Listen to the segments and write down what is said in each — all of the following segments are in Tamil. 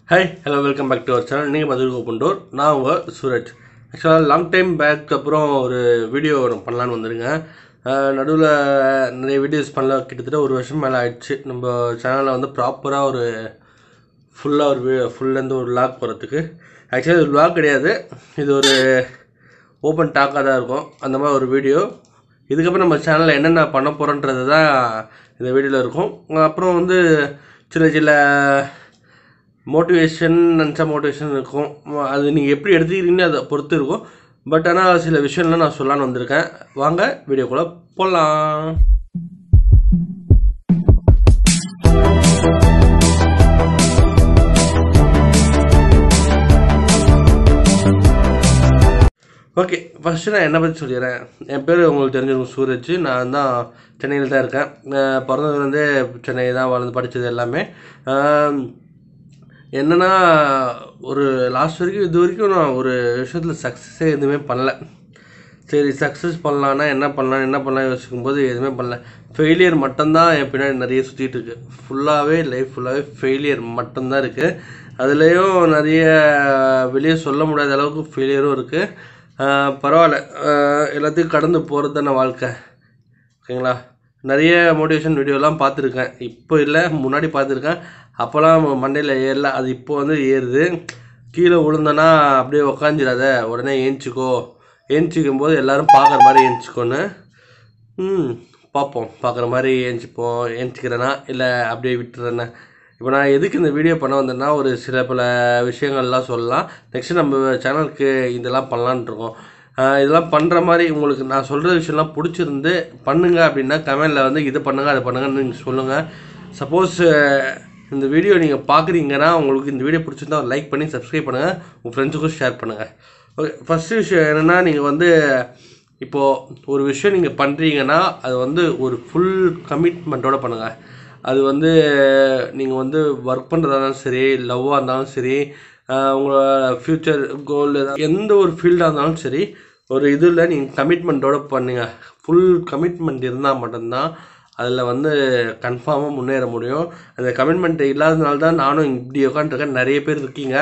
hi hello welcome back to our channel நீங்கள் பதில் ஓப்பன்டோர் நான் உங்கள் சூரஜ் ஆக்சுவலாக லாங் டைம் பேக் அப்புறம் ஒரு வீடியோ ஒன்று பண்ணலான்னு வந்திருக்கேன் நடுவில் நிறைய வீடியோஸ் பண்ணல கிட்டத்தட்ட ஒரு வருஷம் மேலே ஆயிடுச்சு நம்ம சேனலில் வந்து ப்ராப்பராக ஒரு ஃபுல்லாக ஒரு ஃபுல்லேருந்து ஒரு லாக் போகிறதுக்கு ஆக்சுவலாக இது லாக் கிடையாது இது ஒரு ஓப்பன் டாக்காக தான் இருக்கும் அந்த மாதிரி ஒரு வீடியோ இதுக்கப்புறம் நம்ம சேனலில் என்னென்ன பண்ண போகிறோன்றது தான் இந்த வீடியோவில் இருக்கும் அப்புறம் வந்து சில சில மோட்டிவேஷன் நினச்சா மோட்டிவேஷன் இருக்கும் அது நீங்கள் எப்படி எடுத்துக்கிறீங்கன்னு அதை பொறுத்து இருக்கும் பட் ஆனால் சில விஷயம்லாம் நான் சொல்லலான்னு வந்திருக்கேன் வாங்க வீடியோக்குள்ளே போகலாம் ஓகே ஃபஸ்ட்டு நான் என்னை பற்றி சொல்லிடுறேன் என் பேர் உங்களுக்கு தெரிஞ்சிருக்கும் சூரஜ் நான் தான் சென்னையில் தான் இருக்கேன் அஹ் பிறந்ததுலேருந்தே சென்னை தான் வளர்ந்து படித்தது எல்லாமே அஹ் என்னன்னா ஒரு லாஸ்ட் வரைக்கும் இது வரைக்கும் நான் ஒரு விஷயத்தில் சக்ஸஸே எதுவுமே பண்ணல சரி சக்ஸஸ் பண்ணலான்னா என்ன பண்ணலாம் என்ன பண்ணலாம் யோசிக்கும் போது எதுவுமே பண்ணல ஃபெயிலியர் மட்டும்தான் என் பின்னாடி நிறைய சுற்றிட்டு இருக்கு ஃபுல்லாகவே லைஃப் ஃபுல்லாகவே ஃபெயிலியர் மட்டும்தான் இருக்குது அதுலேயும் நிறைய வெளியே சொல்ல முடியாத அளவுக்கு ஃபெயிலியரும் இருக்குது பரவாயில்ல ஆஹ் எல்லாத்தையும் கடந்து போகிறது தானே வாழ்க்கை ஓகேங்களா நிறைய மோட்டிவேஷன் வீடியோலாம் பார்த்துருக்கேன் இப்போ இல்லை முன்னாடி பார்த்துருக்கேன் அப்போல்லாம் மண்டையில் ஏறல அது இப்போ வந்து ஏறுது கீழே விழுந்தனா அப்படியே உக்காந்துடாத உடனே ஏஞ்சிக்கோ ஏஞ்சிக்கும் போது எல்லாரும் பார்க்குற மாதிரி ஏஞ்சிக்கோன்னு ம் பார்ப்போம் பார்க்குற மாதிரி ஏஞ்சிப்போம் ஏஞ்சிக்கிறேன்னா இல்லை அப்படியே விட்டுறேன்னா இப்போ நான் எதுக்கு இந்த வீடியோ பண்ண வந்தேன்னா ஒரு சில பல விஷயங்கள்லாம் சொல்லலாம் நெக்ஸ்ட்டு நம்ம சேனலுக்கு இதெல்லாம் பண்ணலான்ட்டு இருக்கோம் ஆஹ் இதெல்லாம் பண்ணுற மாதிரி உங்களுக்கு நான் சொல்கிற விஷயம்லாம் பிடிச்சிருந்து பண்ணுங்க அப்படின்னா கமெண்டில் வந்து இது பண்ணுங்க அது பண்ணுங்கன்னு நீங்கள் சொல்லுங்கள் சப்போஸ் இந்த வீடியோ நீங்கள் பார்க்குறீங்கன்னா உங்களுக்கு இந்த வீடியோ பிடிச்சிருந்தா ஒரு லைக் பண்ணி சப்ஸ்கிரைப் பண்ணுங்கள் உங்கள் ஃப்ரெண்ட்ஸுக்கும் ஷேர் பண்ணுங்கள் ஓகே ஃபஸ்ட்டு விஷயம் என்னென்னா நீங்கள் வந்து இப்போது ஒரு விஷயம் நீங்கள் பண்ணுறீங்கன்னா அது வந்து ஒரு ஃபுல் கமிட்மெண்ட்டோட பண்ணுங்கள் அது வந்து நீங்கள் வந்து ஒர்க் பண்ணுறதா இருந்தாலும் சரி லவ்வாக இருந்தாலும் சரி ஆஹ் உங்களோட ஃப்யூச்சர் கோல் எந்த ஒரு ஃபீல்டாக இருந்தாலும் சரி ஒரு இதில் நீங்கள் கமிட்மெண்ட்டோட பண்ணுங்க ஃபுல் கமிட்மெண்ட் இருந்தால் மட்டும்தான் அதில் வந்து கன்ஃபார்மாக முன்னேற முடியும் அந்த கமிட்மெண்ட் இல்லாதனால தான் நானும் இப்படி உட்காந்துருக்கேன் நிறைய பேர் இருக்கீங்க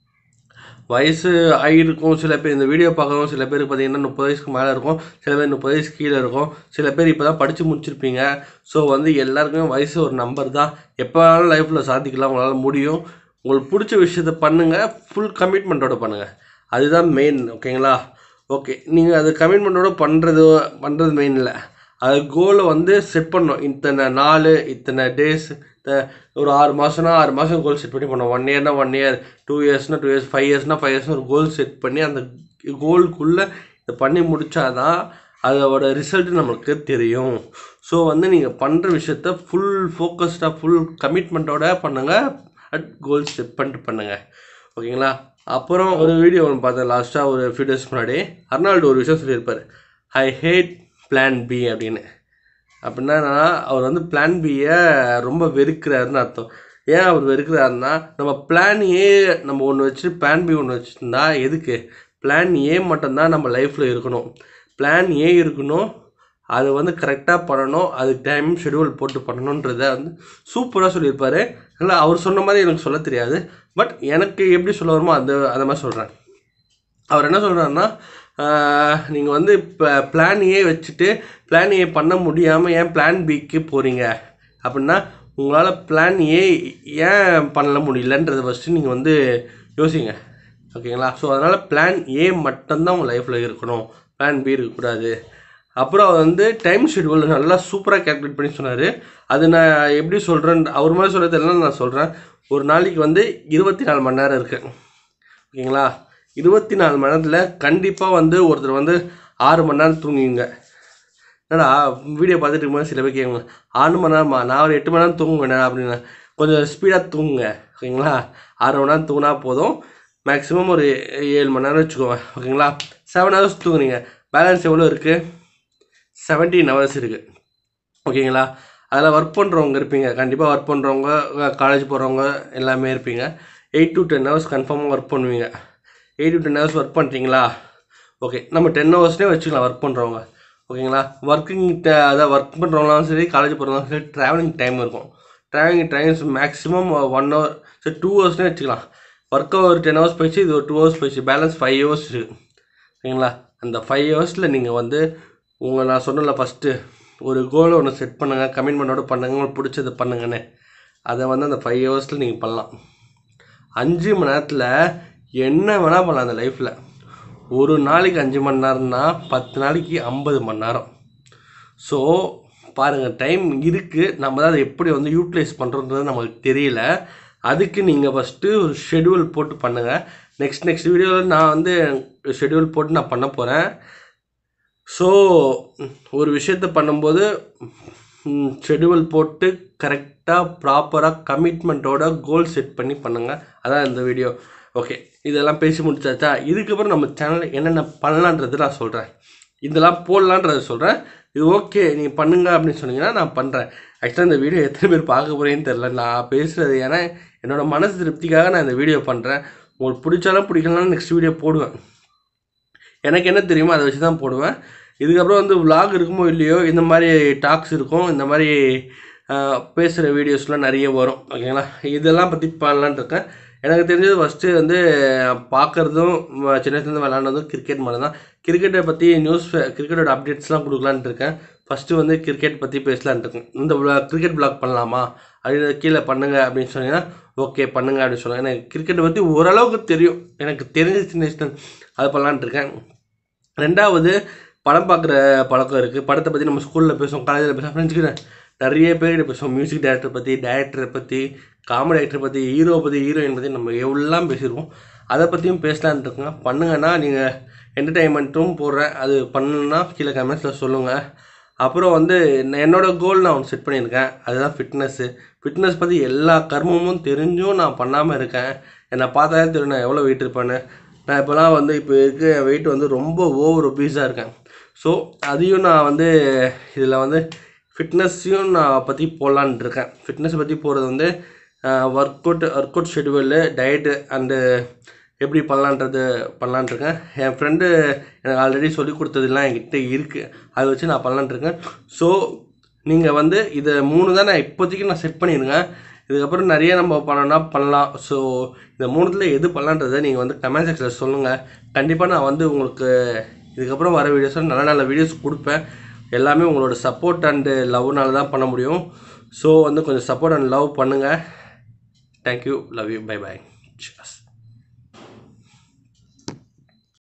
வயசு ஆகிருக்கும் சில பேர் இந்த வீடியோ பார்க்குறவங்க சில பேருக்கு பார்த்தீங்கன்னா முப்பது வயசுக்கு மேலே இருக்கும் சில பேர் முப்பது வயசு கீழே இருக்கும் சில பேர் இப்போ தான் படித்து முடிச்சிருப்பீங்க ஸோ வந்து எல்லாருக்குமே வயசு ஒரு நம்பர் தான் எப்போ வேணாலும் லைஃப்பில் சாதிக்கலாம் உங்களால் முடியும் உங்களுக்கு பிடிச்ச விஷயத்த பண்ணுங்கள் ஃபுல் கமிட்மெண்ட்டோட பண்ணுங்கள் அதுதான் மெயின் ஓகேங்களா ஓகே நீங்கள் அது கமிட்மெண்ட்டோட பண்ணுறது பண்ணுறது மெயின் இல்லை அது கோலை வந்து செட் பண்ணணும் இத்தனை நாள் இத்தனை டேஸ் ஒரு ஆறு மாதம்னா ஆறு மாதம் கோல் செட் பண்ணி பண்ணோம் ஒன் இயர்னா ஒன் இயர் டூ இயர்ஸ்னா டூ இயர்ஸ் ஃபைவ் இயர்ஸ்னா ஃபைவ் இயர்ஸ்னு ஒரு கோல் செட் பண்ணி அந்த கோலுக்குள்ளே இதை பண்ணி முடிச்சாதான் அதோட ரிசல்ட் நம்மளுக்கு தெரியும் ஸோ வந்து நீங்கள் பண்ணுற விஷயத்த ஃபுல் ஃபோக்கஸ்டாக ஃபுல் கமிட்மெண்ட்டோட பண்ணுங்கள் அட் கோல் செட் பண்ணிட்டு பண்ணுங்கள் ஓகேங்களா அப்புறம் ஒரு வீடியோ ஒன்று பார்த்தேன் லாஸ்ட்டாக ஒரு ஃபியூ டேஸ் முன்னாடி அர்னால்டு ஒரு விஷயம் சொல்லியிருப்பார் ஐ ஹேட் பிளான் பி அப்படின்னு அப்படின்னா அவர் வந்து பிளான் பியை ரொம்ப வெறுக்கிறாருன்னு அர்த்தம் ஏன் அவர் வெறுக்கிறாருன்னா நம்ம பிளான் ஏ நம்ம ஒன்று வச்சு பிளான் பி ஒன்று வச்சுருந்தா எதுக்கு பிளான் ஏ மட்டும்தான் நம்ம லைஃப்பில் இருக்கணும் பிளான் ஏ இருக்கணும் அது வந்து கரெக்டாக பண்ணணும் அதுக்கு டைம் ஷெடியூல் போட்டு பண்ணணுன்றத வந்து சூப்பராக சொல்லியிருப்பாரு இல்லை அவர் சொன்ன மாதிரி எனக்கு சொல்ல தெரியாது பட் எனக்கு எப்படி சொல்ல வருமோ அந்த அந்த மாதிரி சொல்கிறேன் அவர் என்ன சொல்கிறாருன்னா நீங்கள் வந்து இப்போ பிளான் ஏ வச்சுட்டு பிளான் ஏ பண்ண முடியாமல் ஏன் பிளான் பிக்கு போகிறீங்க அப்படின்னா உங்களால் பிளான் ஏ ஏன் பண்ண முடியலன்றதை ஃபஸ்ட்டு நீங்கள் வந்து யோசிங்க ஓகேங்களா ஸோ அதனால் பிளான் ஏ மட்டும்தான் உங்கள் லைஃப்பில் இருக்கணும் பிளான் பி இருக்கக்கூடாது அப்புறம் அவர் வந்து டைம் ஷெடியூல் நல்லா சூப்பராக கேல்குலேட் பண்ணி சொன்னார் அது நான் எப்படி சொல்கிறேன் அவர் மாதிரி சொல்கிறது எல்லாம் நான் சொல்கிறேன் ஒரு நாளைக்கு வந்து இருபத்தி நாலு மணி நேரம் இருக்குது ஓகேங்களா இருபத்தி நாலு மணி நேரத்தில் கண்டிப்பாக வந்து ஒருத்தர் வந்து ஆறு மணி நேரம் தூங்குவீங்க என்னடா வீடியோ பார்த்துட்டு இருக்கும்போது சில பேர் கேட்குங்க ஆறு மணி நேரமா நான் ஒரு எட்டு மணி நேரம் தூங்குவேன் அப்படின்னா கொஞ்சம் ஸ்பீடாக தூங்குங்க ஓகேங்களா ஆறு மணி நேரம் தூங்கினா போதும் மேக்ஸிமம் ஒரு ஏழு மணி நேரம் வச்சுக்கோங்க ஓகேங்களா செவன் ஹவர்ஸ் தூங்குறீங்க பேலன்ஸ் எவ்வளோ இருக்குது செவன்டீன் ஹவர்ஸ் இருக்குது ஓகேங்களா அதில் ஒர்க் பண்ணுறவங்க இருப்பீங்க கண்டிப்பாக ஒர்க் பண்ணுறவங்க காலேஜ் போகிறவங்க எல்லாமே இருப்பீங்க எயிட் டு டென் ஹவர்ஸ் கன்ஃபார்மாக ஒர்க் பண்ணுவீங்க eight to ten hours work பண்ணுறீங்களா ஓகே நம்ம டென் ஹவர்ஸ்லேயே வச்சுக்கலாம் ஒர்க் பண்ணுறவங்க ஓகேங்களா ஒர்க்கிங் அதாவது ஒர்க் பண்ணுறவங்களாலும் சரி காலேஜ் போகிறவங்களும் சரி ட்ராவலிங் டைம் இருக்கும் travelling times maximum one hour சரி டூ ஹவர்ஸ்னே வச்சுக்கலாம் ஒர்க் ஒரு டென் ஹவர்ஸ் போயிடுச்சு இது ஒரு டூ ஹவர்ஸ் போயிடுச்சு பேலன்ஸ் ஃபைவ் ஹவர்ஸ் இருக்குது சரிங்களா அந்த ஃபைவ் ஹவர்ஸில் நீங்கள் வந்து உங்கள் நான் சொன்னல ஃபஸ்ட்டு ஒரு கோலை ஒன்று செட் பண்ணுங்கள் கமிட்மெண்ட்டோட பண்ணுங்க உங்களுக்கு பிடிச்சது பண்ணுங்கன்னு அதை வந்து அந்த ஃபைவ் ஹவர்ஸில் நீங்கள் பண்ணலாம் அஞ்சு மணி நேரத்தில் என்ன வேணால் பண்ணலாம் அந்த லைஃப்பில் ஒரு நாளைக்கு அஞ்சு மணி நேரம்னா பத்து நாளைக்கு ஐம்பது மணி நேரம் ஸோ பாருங்கள் டைம் இருக்குது நம்ம தான் அதை எப்படி வந்து யூட்டிலைஸ் பண்ணுறோன்றது நமக்கு தெரியல அதுக்கு நீங்கள் ஃபஸ்ட்டு ஒரு ஷெடியூல் போட்டு பண்ணுங்கள் நெக்ஸ்ட் நெக்ஸ்ட் வீடியோவில் நான் வந்து ஷெடியூல் போட்டு நான் பண்ண போகிறேன் ஸோ ஒரு விஷயத்த பண்ணும்போது ஷெடியூல் போட்டு கரெக்டாக ப்ராப்பராக கமிட்மெண்ட்டோட கோல் செட் பண்ணி பண்ணுங்கள் அதான் இந்த வீடியோ ஓகே இதெல்லாம் பேசி முடிச்சாச்சா இதுக்கப்புறம் நம்ம சேனலில் என்னென்ன பண்ணலான்றது நான் சொல்கிறேன் இதெல்லாம் போடலான்றத சொல்கிறேன் இது ஓகே நீங்கள் பண்ணுங்க அப்படின்னு சொன்னீங்கன்னா நான் பண்ணுறேன் ஆக்சுவலாக இந்த வீடியோ எத்தனை பேர் பார்க்க போகிறேன்னு தெரில நான் பேசுகிறது ஏன்னா என்னோட மனசு திருப்திக்காக நான் இந்த வீடியோ பண்ணுறேன் உங்களுக்கு பிடிச்சாலும் பிடிக்கலனாலும் நெக்ஸ்ட் வீடியோ போடுவேன் எனக்கு என்ன தெரியுமோ அதை வச்சு தான் போடுவேன் இதுக்கப்புறம் வந்து vlog இருக்குமோ இல்லையோ இந்த மாதிரி டாக்ஸ் இருக்கும் இந்த மாதிரி பேசுகிற வீடியோஸ்லாம் நிறைய வரும் ஓகேங்களா இதெல்லாம் பற்றி பண்ணலான்ட்டு இருக்கேன் எனக்கு தெரிஞ்சது ஃபஸ்ட்டு வந்து பார்க்குறதும் சின்ன வயசுலேருந்து விளாண்டதும் கிரிக்கெட் மட்டும் தான் கிரிக்கெட்டை பற்றி நியூஸ் கிரிக்கெட்டோட அப்டேட்ஸ்லாம் கொடுக்கலான்ட்டு இருக்கேன் ஃபஸ்ட்டு வந்து கிரிக்கெட் பற்றி பேசலான்ட்டு இருக்கேன் இந்த கிரிக்கெட் பிளாக் பண்ணலாமா அது கீழே பண்ணுங்க அப்படின்னு சொன்னீங்கன்னா ஓகே பண்ணுங்க அப்படின்னு சொன்னாங்க எனக்கு கிரிக்கெட்டை பற்றி ஓரளவுக்கு தெரியும் எனக்கு தெரிஞ்ச சின்ன வயசுல அது பண்ணலான்ட்டு இருக்கேன் ரெண்டாவது படம் பார்க்குற பழக்கம் இருக்குது படத்தை பற்றி நம்ம ஸ்கூலில் பேசுவோம் காலேஜில் பேசுவோம் ஃப்ரெண்ட்ஸ்கிட்ட நிறைய பேர்கிட்ட பேசுவோம் மியூசிக் டைரக்டர் பற்றி டைரக்டரை பற்றி காமெடி ஆக்டரை பற்றி ஹீரோ பற்றி ஹீரோயின் பற்றி நம்ம எவ்வளோலாம் பேசியிருக்கோம் அதை பற்றியும் பேசலான்ட்டு இருக்கோங்க பண்ணுங்கன்னா நீங்கள் என்டர்டைன்மெண்ட்டும் போடுறேன் அது பண்ணணுன்னா கீழே கமெண்ட்ஸில் சொல்லுங்கள் அப்புறம் வந்து நான் என்னோட கோல் நான் ஒன்று செட் பண்ணியிருக்கேன் அதுதான் ஃபிட்னஸ்ஸு ஃபிட்னஸ் பற்றி எல்லா கர்மமும் தெரிஞ்சும் நான் பண்ணாமல் இருக்கேன் என்னை பார்த்தாலே தெரியும் நான் எவ்வளோ வெயிட் இருப்பேன்னு நான் இப்போலாம் வந்து இப்போ இருக்க என் வெயிட் வந்து ரொம்ப ஓவர் ஒபீஸாக இருக்கேன் ஸோ அதையும் நான் வந்து இதில் வந்து ஃபிட்னஸையும் நான் பற்றி போடலான்ட்டு இருக்கேன் ஃபிட்னஸ் பற்றி போகிறது வந்து work out work out schedule diet and எப்படி பண்ணலான்றது பண்ணலான்ட்டு இருக்கேன் என் ஃப்ரெண்டு எனக்கு ஆல்ரெடி சொல்லி கொடுத்ததெல்லாம் என்கிட்ட இருக்குது அதை வச்சு நான் பண்ணலான்ட்டு இருக்கேன் ஸோ நீங்கள் வந்து இதை மூணு தான் நான் இப்போதைக்கு நான் செட் பண்ணியிருக்கேன் இதுக்கப்புறம் நிறைய நம்ம பண்ணோன்னா பண்ணலாம் ஸோ இந்த மூணுத்தில் எது பண்ணலான்றதை நீங்கள் வந்து கமெண்ட் செக்ஷனில் சொல்லுங்கள் கண்டிப்பாக நான் வந்து உங்களுக்கு இதுக்கப்புறம் வர வீடியோஸில் நல்ல நல்ல வீடியோஸ் கொடுப்பேன் எல்லாமே உங்களோட சப்போர்ட் அண்டு லவ்னால தான் பண்ண முடியும் ஸோ வந்து கொஞ்சம் சப்போர்ட் அண்ட் லவ் பண்ணுங்கள் thank you love you bye by